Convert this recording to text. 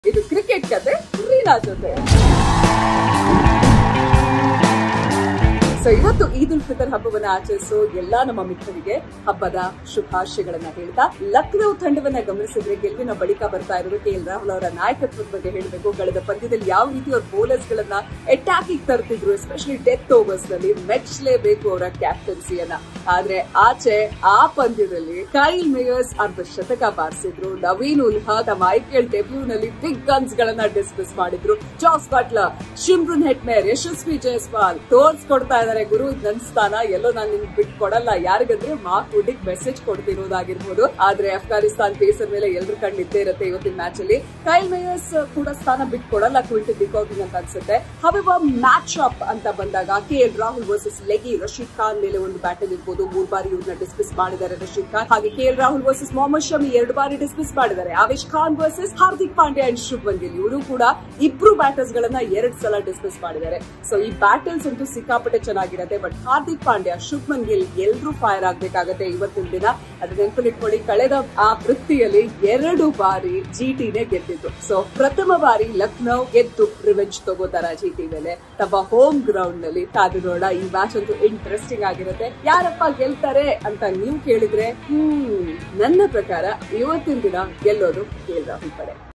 ಇದು ಕ್ರಿಕೆಟ್ ಕತೆ ರೀನಾ ಜೊತೆ ಸೊ ಇವತ್ತು ಈದ್ ಉಲ್ ಫಿತರ್ ಹಬ್ಬವನ್ನ ಆಚರಿಸೋ ಎಲ್ಲಾ ನಮ್ಮ ಮಿತ್ರರಿಗೆ ಹಬ್ಬದ ಶುಭಾಶಯಗಳನ್ನ ಹೇಳ್ತಾ ಲಕ್ನೋ ತಂಡವನ್ನ ಗಮನಿಸಿದ್ರೆ ಗೆಲುವಿನ ಬಳಿಕ ಬರ್ತಾ ಇರೋದು ಕೆ ಎಲ್ ರಾಹುಲ್ ಅವರ ನಾಯಕತ್ವದ ಬಗ್ಗೆ ಹೇಳಬೇಕು ಕಳೆದ ಪಂದ್ಯದಲ್ಲಿ ಯಾವ ರೀತಿ ಅವ್ರ ಬೌಲರ್ಸ್ ಗಳನ್ನ ಅಟ್ಯಾಕಿಂಗ್ ತರ್ತಿದ್ರು ಎಸ್ಪೆಷಲಿ ಡೆತ್ ಓವರ್ಸ್ ನಲ್ಲಿ ಮೆಚ್ಚಲೇಬೇಕು ಅವರ ಕ್ಯಾಪ್ಟನ್ಸಿಯನ್ನ ಆದ್ರೆ ಆಚೆ ಆ ಪಂದ್ಯದಲ್ಲಿ ಕೈಲ್ ಮೇಯರ್ಸ್ ಅರ್ಧ ಶತಕ ಬಾರಿಸಿದ್ರು ನವೀನ್ ಉಲ್ಹಾ ತಮ್ಮ ಐಪಿಎಲ್ ಡೆಬ್ಯೂ ನಲ್ಲಿ ಬಿಗ್ ಗನ್ಸ್ ಗಳನ್ನ ಡಿಸ್ಕಸ್ ಮಾಡಿದ್ರು ಜಾಸ್ ಬಟ್ಲರ್ ಶಿಮ್ರುನ್ ಹೆಟ್ಮೇರ್ ಯಶಸ್ವಿ ಜೈಸ್ವಾಲ್ ತೋರ್ಸ್ಕೊಡ್ತಾ ಇದಾರೆ ಗುರು ಇದ್ ನನ್ ಸ್ಥಾನ ಎಲ್ಲೋ ನಾನು ನಿಮ್ಗೆ ಬಿಟ್ ಕೊಡಲ್ಲ ಯಾರಿಗಂದ್ರೆ ಮಾರ್ಕ್ ವುಡಿಗ್ ಮೆಸೇಜ್ ಕೊಡ್ತಿರೋದಾಗಿರ್ಬೋದು ಆದ್ರೆ ಅಫ್ಘಾನಿಸ್ತಾನ್ ಪೇಸರ್ ಮೇಲೆ ಎಲ್ರ ಕಣ್ಣು ಇದ್ದೇ ಇರುತ್ತೆ ಇವತ್ತಿನ ಮ್ಯಾಚ್ ಅಲ್ಲಿ ಕೈಲ್ ಮೇಯರ್ಸ್ ಕೂಡ ಸ್ಥಾನ ಬಿಟ್ ಕೊಡಲ್ಲ ಕ್ವಿಂಟನ್ ಡಿಕಾಕಿಂಗ್ ಅಂತ ಅನ್ಸುತ್ತೆ ಹವೆವ ಮ್ಯಾಚ್ ಅಪ್ ಅಂತ ಬಂದಾಗ K L Rahul versus leggie Rashid Khan ಮೇಲೆ ಒಂದು ಬ್ಯಾಟಲ್ ಇರ್ಬೋದು ಮೂರ್ ಬಾರಿ ಇವ್ರನ್ನ ಡಿಸ್ಮಿಸ್ ಮಾಡಿದ್ದಾರೆ ರಶೀದ್ ಖಾನ್ ಹಾಗೆ K L Rahul versus Mohammed Shami ಎರಡು ಬಾರಿ ಡಿಸ್ಮಿಸ್ ಮಾಡಿದ್ದಾರೆ ಆವೇಶ್ ಖಾನ್ ವರ್ಸಸ್ ಹಾರ್ದಿಕ್ ಪಾಂಡ್ಯ ಅಂಡ್ ಶುಭ್ಮನ್ ಗಿಲ್ ಇವರು ಕೂಡ ಇಬ್ರು ಬ್ಯಾಟರ್ಸ್ ಗಳನ್ನ ಎರಡ್ ಸಲ ಡಿಸ್ಮಿಸ್ ಮಾಡಿದ್ದಾರೆ ಸೊ ಈ ಬ್ಯಾಟಲ್ಸ್ ಅಂತೂ ಸಿಕ್ಕಾಪಟ್ಟೆ ಚೆನ್ನಾಗಿರುತ್ತೆ ಬಟ್ ಹಾರ್ದಿಕ್ ಪಾಂಡ್ಯ ಶುಭ್ಮನ್ ಗಿಲ್ ಎಲ್ರೂ ಫೈರ್ ಆಗ್ಬೇಕಾಗತ್ತೆ ಇವತ್ತಿನ ದಿನ ಅದ್ರ ನೆನಪಲ್ಲಿಟ್ಕೊಳ್ಳಿ ಕಳೆದ ಆ ವೃತ್ತಿಯಲ್ಲಿ ಎರಡು ಬಾರಿ ಜಿಟಿನೇ ಗೆದ್ದಿದ್ದು ಸೊ ಪ್ರಥಮ ಬಾರಿ ಲಕ್ನೋ ಗೆದ್ದು ರಿವೆಂಜ್ ತಗೋತಾರ ಜಿಟಿ ಮೇಲೆ ತಮ್ಮ ಹೋಮ್ ಗ್ರೌಂಡ್ ನಲ್ಲಿ ಕಾದು ನೋಡ ಈ ಮ್ಯಾಚ್ ಅಂತೂ ಇಂಟ್ರೆಸ್ಟಿಂಗ್ ಆಗಿರುತ್ತೆ ಯಾರಪ್ಪ ಗೆಲ್ತಾರೆ ಅಂತ ನೀವು ಕೇಳಿದ್ರೆ ಹ್ಮ್ ನನ್ನ ಪ್ರಕಾರ ಇವತ್ತಿನ ದಿನ ಗೆಲ್ಲೋದು ಕೆ ರಾಹುಲ್ ಪಡೆ